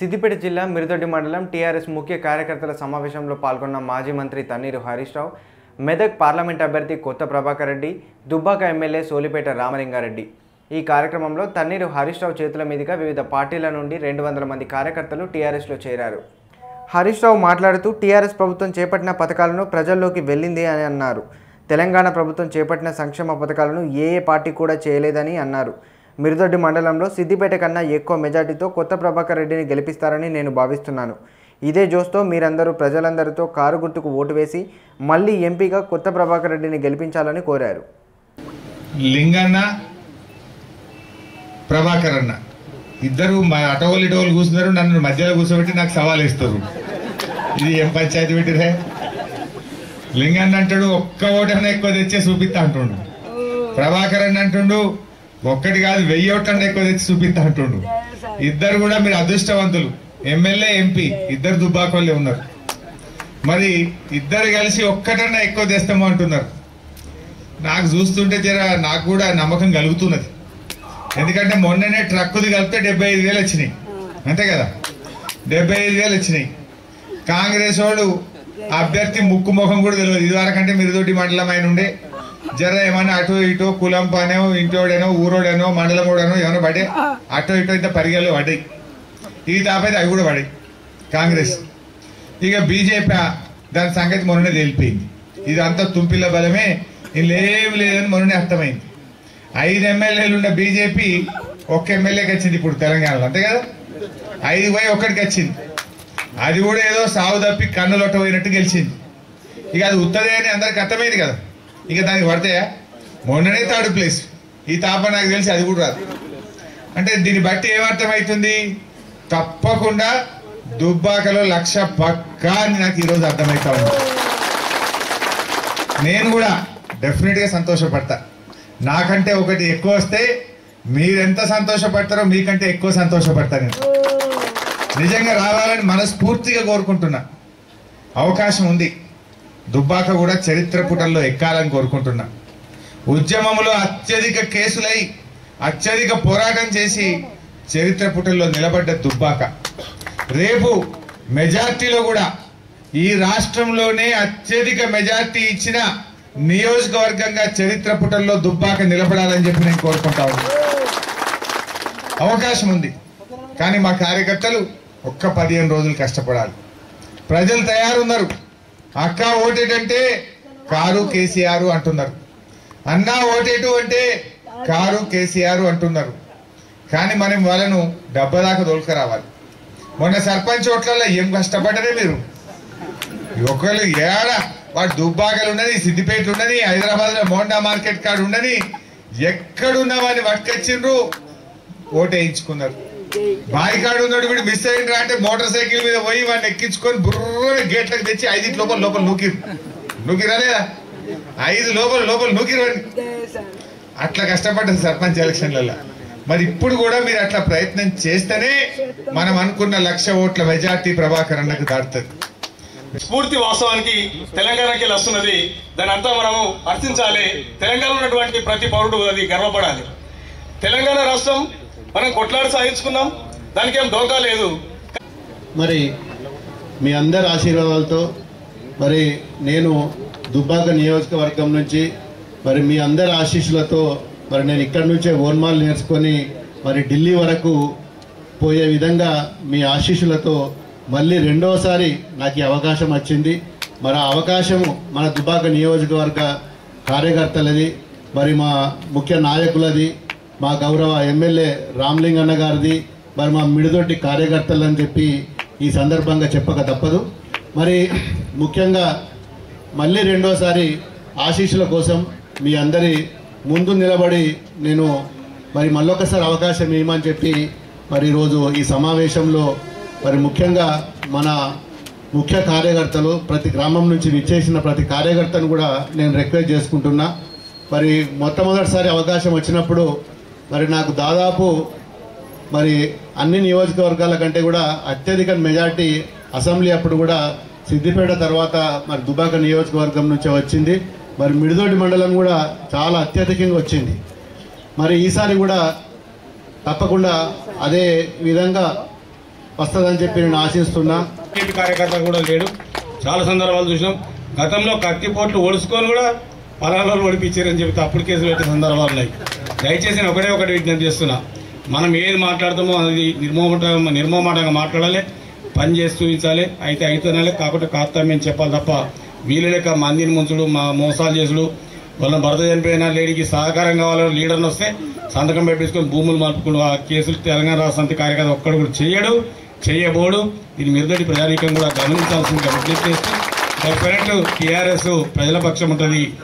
సిద్దిపేట జిల్లా మిరుదొడ్డి మండలం టీఆర్ఎస్ ముఖ్య కార్యకర్తల సమావేశంలో పాల్గొన్న మాజీ మంత్రి తన్నీరు హరీష్ రావు మెదక్ పార్లమెంట్ అభ్యర్థి కొత్త ప్రభాకర్ రెడ్డి దుబ్బాక ఎమ్మెల్యే సోలిపేట రామలింగారెడ్డి ఈ కార్యక్రమంలో తన్నీరు హరీష్ రావు చేతుల మీదుగా వివిధ పార్టీల నుండి రెండు వందల మంది కార్యకర్తలు టీఆర్ఎస్లో చేరారు హరీష్ రావు మాట్లాడుతూ టీఆర్ఎస్ ప్రభుత్వం చేపట్టిన పథకాలను ప్రజల్లోకి వెళ్ళింది అని అన్నారు తెలంగాణ ప్రభుత్వం చేపట్టిన సంక్షేమ పథకాలను ఏ ఏ పార్టీ కూడా చేయలేదని అన్నారు మిరుదొడ్డి మండలంలో సిద్దిపేట కన్నా ఎక్కువ మెజార్టీతో కొత్త ప్రభాకర్ రెడ్డిని గెలిపిస్తారని నేను భావిస్తున్నాను ఇదే జోస్తో మీరందరూ ప్రజలందరితో కారు గుర్తుకు ఓటు వేసి మళ్ళీ ఎంపీగా కొత్త ప్రభాకర్ రెడ్డిని గెలిపించాలని కోరారు లింగన్న ప్రభాకర్ అన్న ఇద్దరు మా అటోలు ఇటోలు కూర్చున్నారు నన్ను మధ్యలో కూర్చోబెట్టి నాకు సవాల్ ఇస్తారు ఇది ఏం పంచాయతీ పెట్టిరే లింగన్న అంటాడు ఒక్క ఓటన్నా ఎక్కువ తెచ్చే చూపిస్తా అంటుండు ప్రభాకర్ అన్న అంటుండు ఒక్కటి కాదు వెయ్యి ఓట్లన్నా ఎక్కువ తెచ్చి చూపిస్తా అంటుండు ఇద్దరు కూడా మీరు అదృష్టవంతులు ఎమ్మెల్యే ఎంపీ ఇద్దరు దుబ్బాకోళ్ళే ఉన్నారు మరి ఇద్దరు కలిసి ఒక్కటన్నా ఎక్కువ తెస్తాము అంటున్నారు నాకు చూస్తుంటే జర నాకు కూడా నమ్మకం కలుగుతున్నది ఎందుకంటే మొన్ననే ట్రక్కుది కలిపితే డెబ్బై ఐదు వేలు వచ్చినాయి అంతే కదా డెబ్బై ఐదు వేలు వచ్చినాయి కాంగ్రెస్ వాడు అభ్యర్థి ముక్కు ముఖం కూడా తెలియదు ఇదివరకంటే మిరుదొడ్డి మండలం ఆయన ఉండే జర ఏమన్నా అటు ఇటు కులం పనో ఇంటోడేనో ఊరోడేనో మండలం కూడానో ఏమైనా పడే అటో ఇటో ఇంత పరిగెలు పడ్డాయి ఇది తాపైతే అవి కూడా పడాయి కాంగ్రెస్ ఇక బీజేపీ దాని సంగతి మొన్ననే తేలిపోయింది ఇదంతా తుంపిల్ల బలమే ఇల్లేం లేదని మొన్ననే అర్థమైంది ఐదు ఎమ్మెల్యేలు ఉన్న బీజేపీ ఒక్క ఎమ్మెల్యేకి వచ్చింది ఇప్పుడు తెలంగాణలో అంతే కదా ఐదు పోయి ఒక్కడికి వచ్చింది అది కూడా ఏదో సాగు తప్పి కన్నులొట్ట పోయినట్టు గెలిచింది ఇక అది ఉత్తదే అని అందరికి అర్థమైంది కదా ఇక దానికి పడతాయా మొన్ననే థర్డ్ ప్లేస్ ఈ తాప నాకు తెలిసి అది కూడా రాదు అంటే దీన్ని బట్టి ఏమర్థమవుతుంది తప్పకుండా దుబ్బాకలో లక్ష పక్కా అని నాకు ఈరోజు అర్థమవుతా ఉంది నేను కూడా డెఫినెట్గా సంతోషపడతా నాకంటే ఒకటి ఎక్కువ వస్తే మీరెంత సంతోషపడతారో మీకంటే ఎక్కువ సంతోషపడతా నేను నిజంగా రావాలని మనస్ఫూర్తిగా కోరుకుంటున్నా అవకాశం ఉంది దుబ్బాక కూడా చరిత్ర పుటల్లో ఎక్కాలని కోరుకుంటున్నా ఉద్యమంలో అత్యధిక కేసులై అత్యధిక పోరాటం చేసి చరిత్ర పుటల్లో నిలబడ్డ దుబ్బాక రేపు మెజార్టీలో కూడా ఈ రాష్ట్రంలోనే అత్యధిక మెజార్టీ ఇచ్చిన నియోజకవర్గంగా చరిత్ర పుటల్లో దుబ్బాక నిలబడాలని చెప్పి నేను కోరుకుంటా ఉన్నాను అవకాశం ఉంది కానీ మా కార్యకర్తలు ఒక్క పదిహేను రోజులు కష్టపడాలి ప్రజలు తయారున్నారు అక్క ఓటేటంటే కారు కేసీఆర్ అంటున్నారు అన్నా ఓటేటు అంటే కారు కేసీఆర్ అంటున్నారు కానీ మనం వాళ్ళను డబ్బ దాకా దొలకరావాలి మొన్న సర్పంచ్ ఓట్లలో ఏం కష్టపడ్డరే మీరు ఒకళ్ళు ఏడ వాడు దుబ్బాకలు ఉన్నది సిద్దిపేట ఉన్నది హైదరాబాద్ లో మోండా మార్కెట్ కాడ ఉండని ఎక్కడున్న వాడిని పట్టుకొచ్చిండ్రు ఓటేయించుకున్నారు బాయికాడు ఉన్నాడు వీడు మిస్ అయ్యిండ్రా అంటే మోటార్ సైకిల్ మీద పోయి వాడిని ఎక్కించుకొని బుర్ర గేట్లకు తెచ్చి ఐదు లోపల లోపల నూకిరు నూకిరా లేదా ఐదు లోపల లోపల నూకిరు వాడిని అట్లా కష్టపడ్డది సర్పంచ్ ఎలక్షన్లలో మరి ఇప్పుడు కూడా మీరు అట్లా ప్రయత్నం చేస్తేనే మనం అనుకున్న లక్ష ఓట్ల మెజార్టీ ప్రభాకర్ అన్నకు దాటుతుంది స్ఫూర్తి వాస్తవానికి తెలంగాణకి వస్తున్నది దాని అంతా మనము అర్థించాలి తెలంగాణ ఉన్నటువంటి ప్రతి పౌరుడు అది గర్వపడాలి తెలంగాణ రాష్ట్రం మనం కొట్లాడి సాధించుకున్నాం దానికి ఏం డోకా లేదు మరి మీ అందరి ఆశీర్వాదాలతో మరి నేను దుబ్బాక నియోజకవర్గం నుంచి మరి మీ అందరి ఆశీస్సులతో మరి నేను ఇక్కడి నుంచే ఓన్మాల్ నేర్చుకొని మరి ఢిల్లీ వరకు పోయే విధంగా మీ ఆశీస్సులతో మళ్ళీ రెండోసారి నాకు ఈ అవకాశం వచ్చింది మరి ఆ అవకాశం మన దుబ్బాక నియోజకవర్గ కార్యకర్తలది మరి మా ముఖ్య నాయకులది మా గౌరవ ఎమ్మెల్యే రామ్లింగ్ అన్న గారిది మరి మా మిడిదొడ్డి కార్యకర్తలు అని చెప్పి ఈ సందర్భంగా చెప్పక తప్పదు మరి ముఖ్యంగా మళ్ళీ రెండోసారి ఆశీస్సుల కోసం మీ అందరి ముందు నిలబడి నేను మరి మళ్ళొకసారి అవకాశం ఇవ్వమని చెప్పి మరి ఈరోజు ఈ సమావేశంలో మరి ముఖ్యంగా మన ముఖ్య కార్యకర్తలు ప్రతి గ్రామం నుంచి విచ్చేసిన ప్రతి కార్యకర్తను కూడా నేను రిక్వెస్ట్ చేసుకుంటున్నా మరి మొట్టమొదటిసారి అవకాశం వచ్చినప్పుడు మరి నాకు దాదాపు మరి అన్ని నియోజకవర్గాల కంటే కూడా అత్యధిక మెజార్టీ అసెంబ్లీ అప్పుడు కూడా సిద్దిపేట తర్వాత మరి దుబాక నియోజకవర్గం నుంచే వచ్చింది మరి మిడిదొడ్డి మండలం కూడా చాలా అత్యధికంగా వచ్చింది మరి ఈసారి కూడా తప్పకుండా అదే విధంగా వస్తుందని చెప్పి నేను ఆశిస్తున్నా టీడీపీ కార్యకర్త కూడా లేడు చాలా సందర్భాలు చూసినాం గతంలో కత్తిపోట్లు ఓడుచుకొని కూడా పలానాలు ఓడిపించారని చెప్పి తప్పుడు కేసులు పెట్టే సందర్భాలు ఉన్నాయి దయచేసి నేను ఒకటే ఒకటి విజ్ఞప్తి చేస్తున్నా మనం ఏది మాట్లాడతామో అది నిర్మోమట నిర్మోమాటంగా మాట్లాడాలి పని చేసి చూపించాలి అయితే అయితేనాలే కాకుండా కాస్తామని చెప్పాలి తప్ప వీళ్ళ లెక్క మందిని ముంచుడు మా మోసాలు చేసుడు వాళ్ళ భర్త చనిపోయిన లేడీకి సహకారం కావాలని లీడర్ని వస్తే సంతకం పెట్టించుకొని భూములు మార్పుకుని ఆ కేసులు తెలంగాణ రాష్ట్ర సమితి కార్యకర్త ఒక్కడు కూడా చేయడు చేయబోడు దీని మీదటి ప్రజానీకం కూడా గమనించాల్సిందిగా విజ్ఞప్తి చేస్తూ డెఫినెట్ టీఆర్ఎస్ ప్రజల పక్షం ఉంటుంది